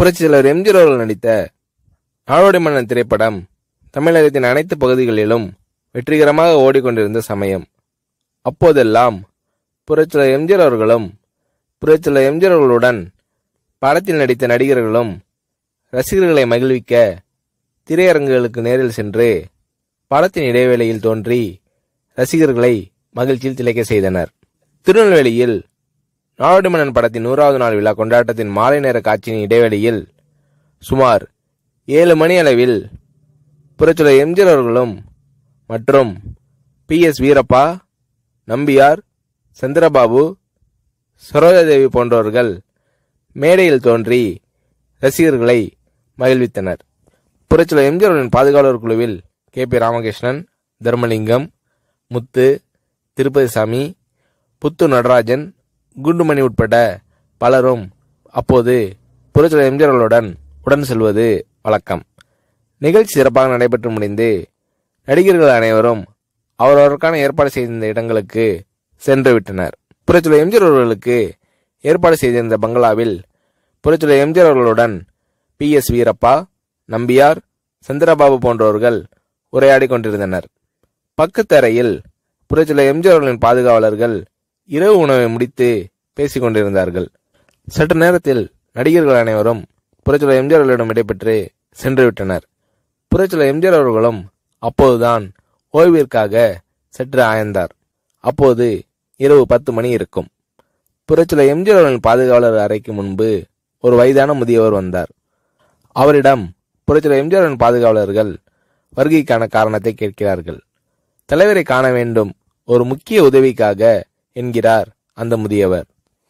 புரட்சித் தலைவர் எம்ஜிஆர் அவர்கள் நடித்த நாடோடி மன்னன் திரைப்படம் தமிழகத்தின் அனைத்து பகுதிகளிலும் வெற்றிகரமாக ஓடிக்கொண்டிருந்த சமயம் அப்போதெல்லாம் புரட்சித் தலைவர் எம்ஜிஆர் அவர்களும் புரட்சித் தலைவர் எம்ஜிஆர் அவர்களுடன் படத்தில் நடித்த நடிகர்களும் ரசிகர்களை மகிழ்விக்க திரையரங்குகளுக்கு நேரில் சென்று படத்தின் இடைவேளையில் தோன்றி ரசிகர்களை மகிழ்ச்சியில் திளைக்க செய்தனர் திருநெல்வேலியில் நாடோடி மன்னன் படத்தின் நூறாவது நாள் விழா கொண்டாட்டத்தின் மாலை நேர காட்சியின் இடைவெளியில் சுமார் ஏழு மணி அளவில் புரட்சியாளர் எம்ஜிஆர் அவர்களும் மற்றும் பி எஸ் வீரப்பா நம்பியார் சந்திரபாபு சரோஜாதேவி போன்றவர்கள் மேடையில் தோன்றி ரசிகர்களை மகிழ்வித்தனர் புரட்சியாளர் எம்ஜிஆரின் பாதுகாவலர் குழுவில் கே பி ராமகிருஷ்ணன் தர்மலிங்கம் முத்து திருப்பதிசாமி புத்து நடராஜன் குண்டுமணி உட்பட பலரும் அப்போது புரட்சியாளர் எம்ஜிஆர் அவர்களுடன் உடன் செல்வது வழக்கம் நிகழ்ச்சி சிறப்பாக நடைபெற்று முடிந்து நடிகர்கள் அனைவரும் அவரவருக்கான ஏற்பாடு செய்திருந்த இடங்களுக்கு சென்று விட்டனர் புரட்சியாளர் எம்ஜிஆர் அவர்களுக்கு ஏற்பாடு செய்திருந்த பங்களாவில் புரட்சியாளர் எம்ஜிஆர் அவர்களுடன் பி எஸ் வீரப்பா நம்பியார் சந்திரபாபு போன்றவர்கள் உரையாடி கொண்டிருந்தனர் பக்கத்து அறையில் புரட்சியாளர் எம்ஜிஆர் அவர்களின் பாதுகாவலர்கள் இரவு உணவை முடித்து பேசிக் கொண்டிருந்தார்கள் சற்று நேரத்தில் நடிகர்கள் அனைவரும் புரட்சியாளர் எம்ஜிஆர் அவர்களிடம் விடைபெற்று சென்று விட்டனர் புரட்சியாளர் எம்ஜிஆர் அவர்களும் அப்போதுதான் ஓய்விற்காக சற்று ஆய்ந்தார் அப்போது இரவு பத்து மணி இருக்கும் புரட்சியாளர் எம்ஜிஆர் அவர்களின் பாதுகாவலர் அறைக்கு முன்பு ஒரு வயதான முதியவர் வந்தார் அவரிடம் புரட்சியாளர் எம்ஜிஆரின் பாதுகாவலர்கள் வருகைக்கான காரணத்தை கேட்கிறார்கள் தலைவரை காண வேண்டும் ஒரு முக்கிய உதவிக்காக என்கிறார் அந்த முதியவர்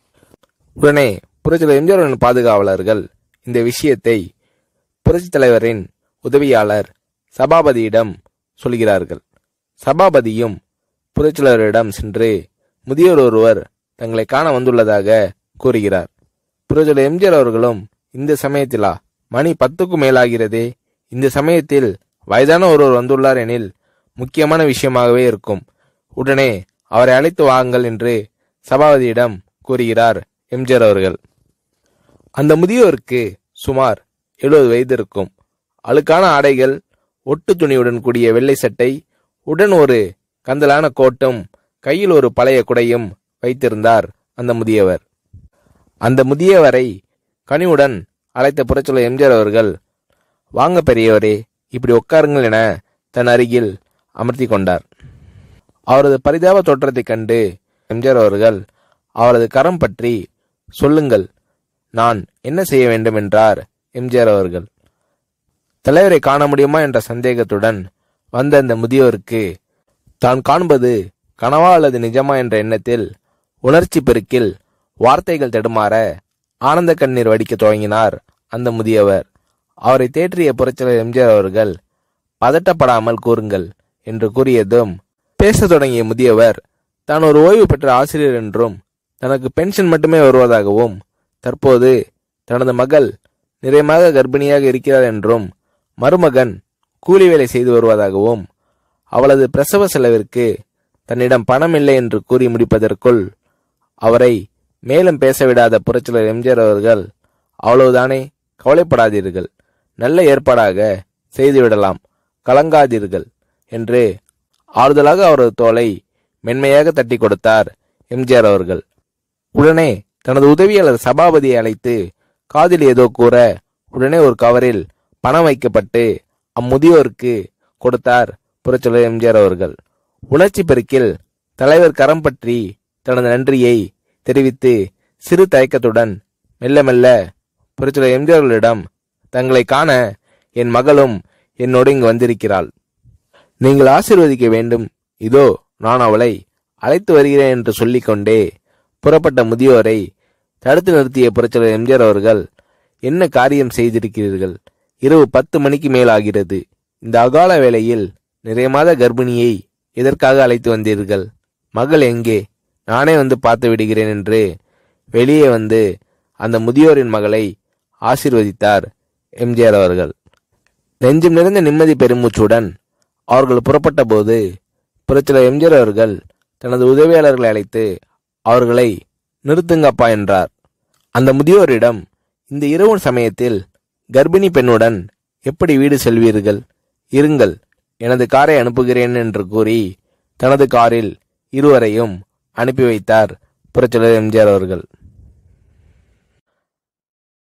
உடனே புரட்சியாளர் எம்ஜிஆரின் பாதுகாவலர்கள் இந்த விஷயத்தை புரட்சித் தலைவரின் உதவியாளர் சபாபதியிடம் சொல்கிறார்கள் சபாபதியும் புரட்சியாளரிடம் சென்று முதியோர் ஒருவர் தங்களை காண வந்துள்ளதாக கூறுகிறார் புரட்சியாளர் எம்ஜிஆர் அவர்களும் இந்த சமயத்திலா மணி பத்துக்கும் மேலாகிறதே இந்த சமயத்தில் வயதான ஒருவர் வந்துள்ளார் எனில் முக்கியமான விஷயமாகவே இருக்கும் உடனே அவரை அழைத்து வாருங்கள் என்று சபாபதியிடம் கூறுகிறார் எம்ஜிஆர் அவர்கள் அந்த முதியோருக்கு சுமார் எழுபது வயது இருக்கும் அழுக்கான ஆடைகள் ஒட்டு துணியுடன் கூடிய வெள்ளை சட்டை உடன் ஒரு கந்தலான கோட்டும் கையில் ஒரு பழைய குடையும் வைத்திருந்தார் அந்த முதியவர் அந்த முதியவரை கனிவுடன் அழைத்த புரட்சியாளர் எம்ஜிஆர் அவர்கள் வாங்க பெரியவரே இப்படி உட்காருங்கள் என தன் அருகில் அமர்த்தி கொண்டார் அவரது பரிதாப தோற்றத்தைக் கண்டு எம்ஜிஆர் அவர்கள் அவரது கரம் பற்றி சொல்லுங்கள் நான் என்ன செய்ய வேண்டும் என்றார் எம்ஜிஆர் அவர்கள் தலைவரை காண முடியுமா என்ற சந்தேகத்துடன் வந்த அந்த முதியோருக்கு தான் காண்பது கனவா அல்லது நிஜமா என்ற எண்ணத்தில் உணர்ச்சி பெருக்கில் வார்த்தைகள் தடுமாற ஆனந்த கண்ணீர் வடிக்க துவங்கினார் அந்த முதியவர் அவரை தேற்றிய புரட்சியாளர் எம்ஜிஆர் அவர்கள் பதட்டப்படாமல் கூறுங்கள் என்று கூறியதும் பேசத் தொடங்கிய முதியவர் தான் ஒரு ஓய்வு பெற்ற ஆசிரியர் என்றும் தனக்கு பென்ஷன் மட்டுமே வருவதாகவும் தற்போது தனது மகள் நிறையமாக கர்ப்பிணியாக இருக்கிறார் என்றும் மருமகன் கூலி வேலை செய்து வருவதாகவும் அவளது பிரசவ செலவிற்கு தன்னிடம் பணம் இல்லை என்று கூறி முடிப்பதற்குள் அவரை மேலும் பேசவிடாத புரட்சியாளர் எம்ஜிஆர் அவர்கள் அவ்வளவுதானே கவலைப்படாதீர்கள் நல்ல ஏற்பாடாக செய்துவிடலாம் கலங்காதீர்கள் என்று ஆறுதலாக அவரது தோலை மென்மையாக தட்டி கொடுத்தார் எம்ஜிஆர் அவர்கள் உடனே தனது உதவியாளர் சபாபதியை அழைத்து காதில் ஏதோ கூற உடனே ஒரு கவரில் பணம் வைக்கப்பட்டு அம்முதியோருக்கு கொடுத்தார் புரட்சியாளர் எம்ஜிஆர் அவர்கள் உணர்ச்சி பெருக்கில் தலைவர் கரம் பற்றி தனது நன்றியை தெரிவித்து சிறு தயக்கத்துடன் மெல்ல மெல்ல புரட்சியாளர் எம்ஜிஆர்களிடம் தங்களை காண என் மகளும் என்னோடு இங்கு வந்திருக்கிறாள் நீங்கள் ஆசீர்வதிக்க வேண்டும் இதோ நான் அவளை அழைத்து வருகிறேன் என்று சொல்லிக்கொண்டே புறப்பட்ட முதியோரை தடுத்து நிறுத்திய புரட்சியாளர் எம்ஜிஆர் அவர்கள் என்ன காரியம் செய்திருக்கிறீர்கள் இரவு பத்து மணிக்கு மேல் ஆகிறது இந்த அகால வேளையில் நிறைய மாத கர்ப்பிணியை எதற்காக அழைத்து வந்தீர்கள் மகள் எங்கே நானே வந்து பார்த்து விடுகிறேன் என்று வெளியே வந்து அந்த முதியோரின் மகளை ஆசீர்வதித்தார் எம்ஜிஆர் அவர்கள் நெஞ்சம் நிறைந்த நிம்மதி பெருமூச்சுடன் அவர்கள் புறப்பட்ட போது புரட்சியாளர் எம்ஜிஆர் அவர்கள் தனது உதவியாளர்களை அழைத்து அவர்களை நிறுத்துங்கப்பா என்றார் அந்த முதியோரிடம் இந்த இரவு சமயத்தில் கர்ப்பிணி பெண்ணுடன் எப்படி வீடு செல்வீர்கள் இருங்கள் எனது காரை அனுப்புகிறேன் என்று கூறி தனது காரில் இருவரையும் அனுப்பி வைத்தார் புரட்சியாளர் எம்ஜிஆர் அவர்கள்